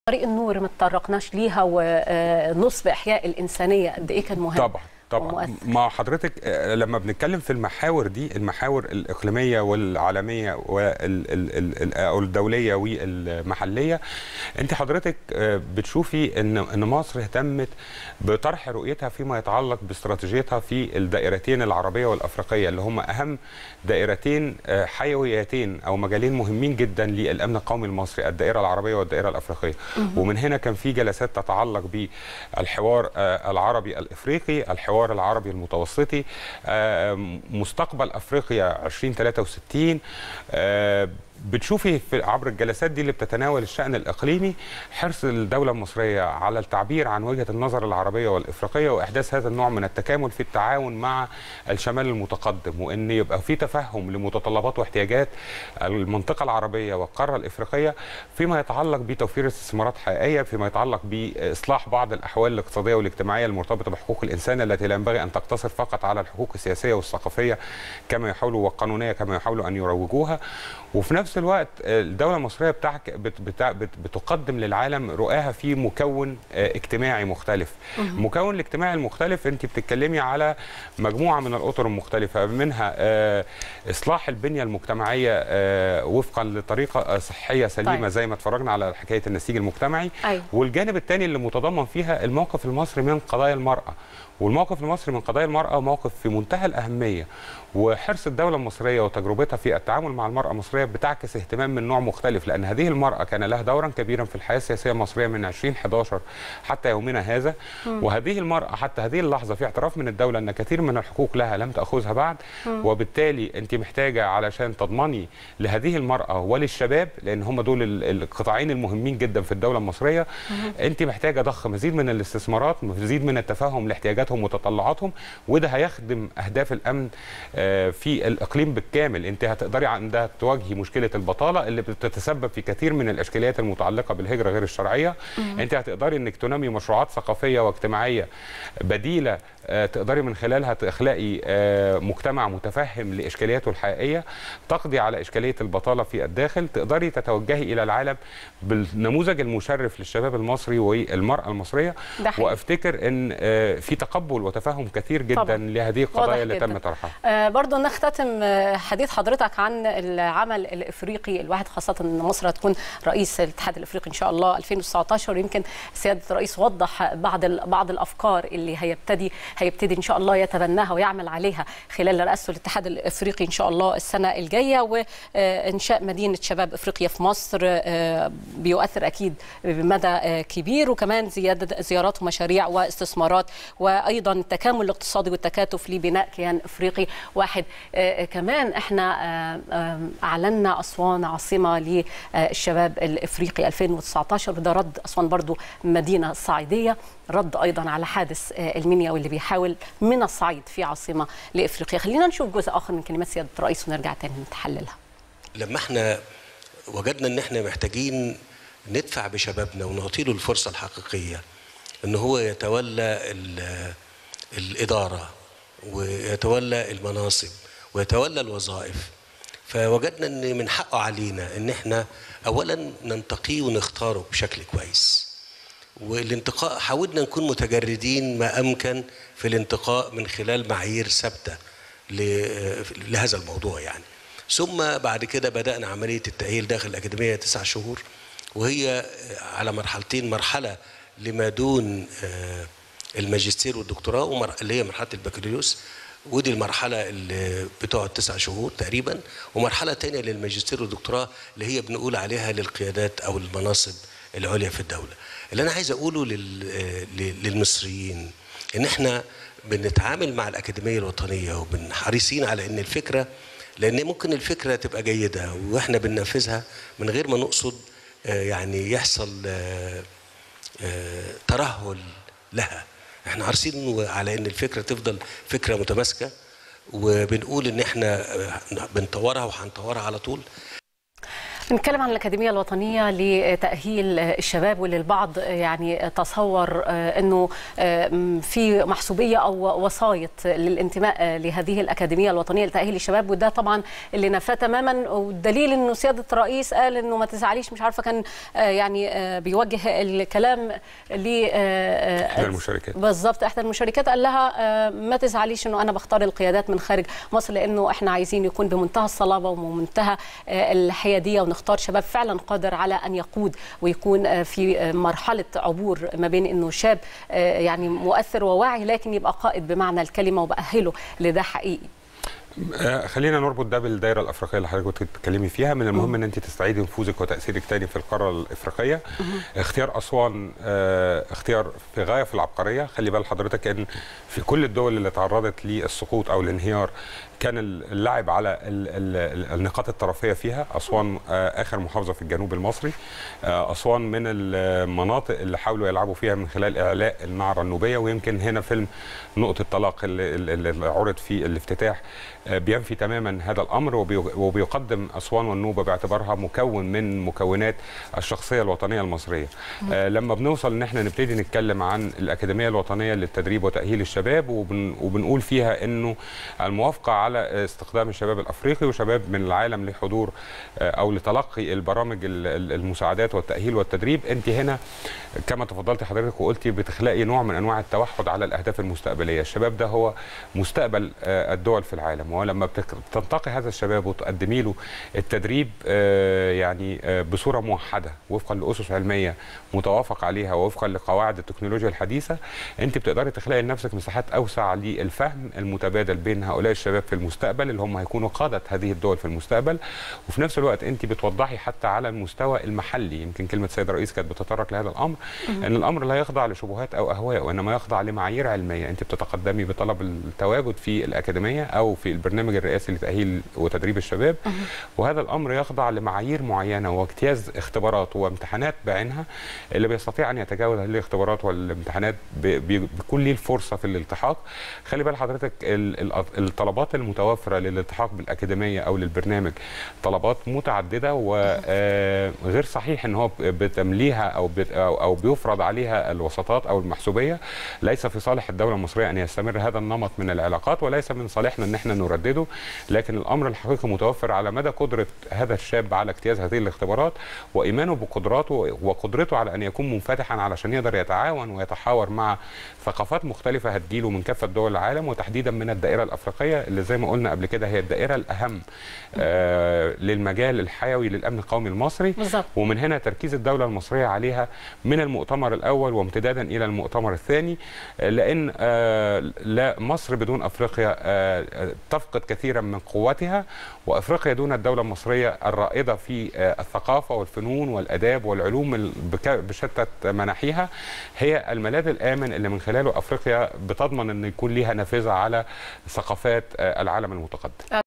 طريق النور ما تطرقناش ليها ونص باحياء الانسانيه قد ايه كان مهم طبعا طبعا ومؤثر. مع حضرتك آه، لما بنتكلم في المحاور دي المحاور الاقليميه والعالميه وال- ال- ال- ال- او الدوليه والمحليه انت حضرتك آه، بتشوفي ان ان مصر اهتمت بطرح رؤيتها فيما يتعلق باستراتيجيتها في الدائرتين العربيه والافريقيه اللي هم اهم دائرتين آه، حيويتين او مجالين مهمين جدا للامن القومي المصري الدائره العربيه والدائره الافريقيه ومن هنا كان في جلسات تتعلق بالحوار آه، العربي الافريقي الحوار العربي المتوسطي آه، مستقبل افريقيا 2063 آه، بتشوفي في عبر الجلسات دي اللي بتتناول الشأن الإقليمي حرص الدولة المصرية على التعبير عن وجهة النظر العربية والإفريقية وإحداث هذا النوع من التكامل في التعاون مع الشمال المتقدم وإن يبقى في تفهم لمتطلبات واحتياجات المنطقة العربية والقارة الإفريقية فيما يتعلق بتوفير استثمارات حقيقية فيما يتعلق بإصلاح بعض الأحوال الاقتصادية والاجتماعية المرتبطة بحقوق الإنسان التي لا ينبغي أن تقتصر فقط على الحقوق السياسية والثقافية كما يحاولوا والقانونية كما يحاولوا أن يروجوها وفي نفس الوقت الدولة المصرية بتاعك بت بت بت بتقدم للعالم رؤاها في مكون آه، اجتماعي مختلف المكون الاجتماعي المختلف انت بتتكلمي على مجموعة من الأطر المختلفة منها آه، إصلاح البنية المجتمعية آه، وفقا لطريقة آه، صحية سليمة طيب. زي ما اتفرجنا على حكاية النسيج المجتمعي أيوة. والجانب الثاني اللي متضمن فيها الموقف المصري من قضايا المرأة والموقف المصري من قضايا المرأة موقف في منتهى الأهمية وحرص الدولة المصرية وتجربتها في التعامل مع المرأة المصرية بتعكس اهتمام من نوع مختلف لأن هذه المرأة كان لها دورا كبيرا في الحياة السياسية المصرية من 2011 حتى يومنا هذا وهذه المرأة حتى هذه اللحظة في اعتراف من الدولة أن كثير من الحقوق لها لم تأخذها بعد وبالتالي أنت محتاجة علشان تضمني لهذه المرأة وللشباب لأن هم دول ال- القطاعين المهمين جدا في الدولة المصرية أنت محتاجة ضخ مزيد من الاستثمارات مزيد من التفاهم لاحتياجاتهم وتطلعاتهم وده هيخدم أهداف الأمن آه، في الإقليم بالكامل أنت هتقدري عندها تواجهي مشكلة البطالة اللي بتتسبب في كثير من الإشكاليات المتعلقة بالهجرة غير الشرعية أنت هتقدري أنك تنمي مشروعات ثقافية واجتماعية بديلة آه، تقدري من خلالها تخلقي آه، مجتمع متفهم لإشكالياته الحقيقية تقضي على إشكالية البطالة في الداخل تقدري تتوجهي إلى العالم بالنموذج المشرف للشباب المصري والمرأة المصرية ده حقيقي. وافتكر ان آه، في تقبل وتفاهم كثير جدا طبعاً. لهذه واضح القضايا اللي جداً. تم طرحها آه، برضو نختتم آه، حديث حضرتك عن العمل الافريقي الواحد خاصه ان مصر هتكون رئيس الاتحاد الافريقي ان شاء الله 2019 يمكن سياده الرئيس وضح بعض ال- بعض الافكار اللي هيبتدي هيبتدي ان شاء الله يتبناها ويعمل عليها خلال رئاسته الاتحاد الافريقي ان شاء الله السنه الجايه وانشاء مدينه شباب افريقيا في مصر آه، بيؤثر اكيد بمدى آه، كبير وكمان زياده زيارات ومشاريع واستثمارات وايضا التكامل الاقتصادي والتكاتف لبناء كيان افريقي واحد آه، كمان احنا آه، آه، اعلنا اسوان عاصمه للشباب الافريقي 2019 وده رد اسوان برضو مدينه صعيديه رد ايضا على حادث آه، المنيا واللي بيحاول من الصعيد في عاصمه لافريقيا خلينا نشوف جزء اخر من كلمات سياده الرئيس ونرجع تاني نتحللها لما احنا وجدنا ان احنا محتاجين ندفع بشبابنا ونعطي له الفرصه الحقيقيه ان هو يتولى ال- الاداره ويتولى المناصب ويتولى الوظائف فوجدنا ان من حقه علينا ان احنا اولا ننتقيه ونختاره بشكل كويس والانتقاء حاولنا نكون متجردين ما امكن في الانتقاء من خلال معايير ثابته ل- لهذا الموضوع يعني ثم بعد كده بدانا عمليه التاهيل داخل الاكاديميه تسع شهور وهي على مرحلتين مرحله لما دون آه، الماجستير والدكتوراه ومر- اللي هي مرحله البكالوريوس ودي المرحلة اللي بتقعد تسع شهور تقريبا ومرحلة تانية للماجستير والدكتوراه اللي هي بنقول عليها للقيادات أو المناصب العليا في الدولة اللي أنا عايز أقوله لل- آه، ل- للمصريين إن إحنا بنتعامل مع الأكاديمية الوطنية وبنحريصين على إن الفكرة لأن ممكن الفكرة تبقى جيدة وإحنا بننفذها من غير ما نقصد آه، يعني يحصل آه، آه، ترهل لها احنا عارفين على ان الفكره تفضل فكره متماسكه وبنقول ان احنا آه، بنطورها وهنطورها على طول نتكلم عن الأكاديمية الوطنية لتأهيل الشباب واللي البعض يعني تصور انه في محسوبية او وسايط للانتماء لهذه الأكاديمية الوطنية لتأهيل الشباب وده طبعا اللي نفاه تماما والدليل انه سيادة الرئيس قال انه ما تزعليش مش عارفة كان يعني بيوجه الكلام ل احدى المشاركات بالظبط احدى المشاركات قال لها ما تزعليش انه انا بختار القيادات من خارج مصر لانه احنا عايزين يكون بمنتهى الصلابة ومنتهى الحيادية ونختار شباب فعلا قادر على ان يقود ويكون في مرحله عبور ما بين انه شاب يعني مؤثر وواعي لكن يبقى قائد بمعنى الكلمه وباهله لده حقيقي خلينا نربط ده بالدائره الافريقيه اللي حضرتك كنت بتتكلمي فيها من المهم ان انت تستعيدي نفوذك وتاثيرك تاني في القاره الافريقيه اختيار اسوان اختيار في غايه في العبقريه خلي بال حضرتك ان في كل الدول اللي تعرضت للسقوط او الانهيار كان اللعب على ال ال النقاط الطرفيه فيها اسوان اخر محافظه في الجنوب المصري اسوان من المناطق اللي حاولوا يلعبوا فيها من خلال اعلاء النعره النوبيه ويمكن هنا فيلم نقطه طلاق اللي, اللي عرض في الافتتاح بينفي تماما هذا الامر وبيقدم اسوان والنوبه باعتبارها مكون من مكونات الشخصيه الوطنيه المصريه لما بنوصل ان احنا نبتدي نتكلم عن الاكاديميه الوطنيه للتدريب وتاهيل الشباب وبن وبنقول فيها انه الموافقه على استخدام الشباب الافريقي وشباب من العالم لحضور او لتلقي البرامج المساعدات والتاهيل والتدريب انت هنا كما تفضلتي حضرتك وقلتي بتخلقي نوع من انواع التوحد على الاهداف المستقبليه الشباب ده هو مستقبل الدول في العالم ولما بتنتقي هذا الشباب وتقدمي له التدريب يعني بصوره موحده وفقا لاسس علميه متوافق عليها ووفقا لقواعد التكنولوجيا الحديثه انت بتقدري تخلقي لنفسك مساحات اوسع للفهم المتبادل بين هؤلاء الشباب في المستقبل اللي هم هيكونوا قاده هذه الدول في المستقبل وفي نفس الوقت انت بتوضحي حتى على المستوى المحلي يمكن كلمه السيد الرئيس كانت بتتطرق لهذا الامر ان الامر لا يخضع لشبهات او اهواء وانما يخضع لمعايير علميه انت بتتقدمي بطلب التواجد في الاكاديميه او في البرنامج الرئاسي لتاهيل وتدريب الشباب وهذا الامر يخضع لمعايير معينه واجتياز اختبارات وامتحانات بعينها اللي بيستطيع ان يتجاوز هذه الاختبارات والامتحانات بيكون ليه الفرصه في الالتحاق خلي بال حضرتك الطلبات المتوفره للالتحاق بالاكاديميه او للبرنامج طلبات متعدده وغير صحيح ان هو بتمليها او او بيفرض عليها الوساطات او المحسوبيه ليس في صالح الدوله المصريه ان يستمر هذا النمط من العلاقات وليس من صالحنا ان احنا نردده لكن الامر الحقيقي متوفر على مدى قدره هذا الشاب على اجتياز هذه الاختبارات وايمانه بقدراته وقدرته على ان يكون منفتحا علشان يقدر يتعاون ويتحاور مع ثقافات مختلفه هتجيله من كافه دول العالم وتحديدا من الدائره الافريقيه اللي زي ما قلنا قبل كده هي الدائره الاهم آه للمجال الحيوي للامن القومي المصري بالزبط. ومن هنا تركيز الدوله المصريه عليها من المؤتمر الاول وامتدادا الى المؤتمر الثاني لان آه لا مصر بدون افريقيا آه تفقد كثيرا من قوتها وافريقيا دون الدوله المصريه الرائده في الثقافه والفنون والاداب والعلوم بشتى مناحيها هي الملاذ الامن اللي من خلاله افريقيا بتضمن ان يكون ليها نافذه على ثقافات العالم المتقدم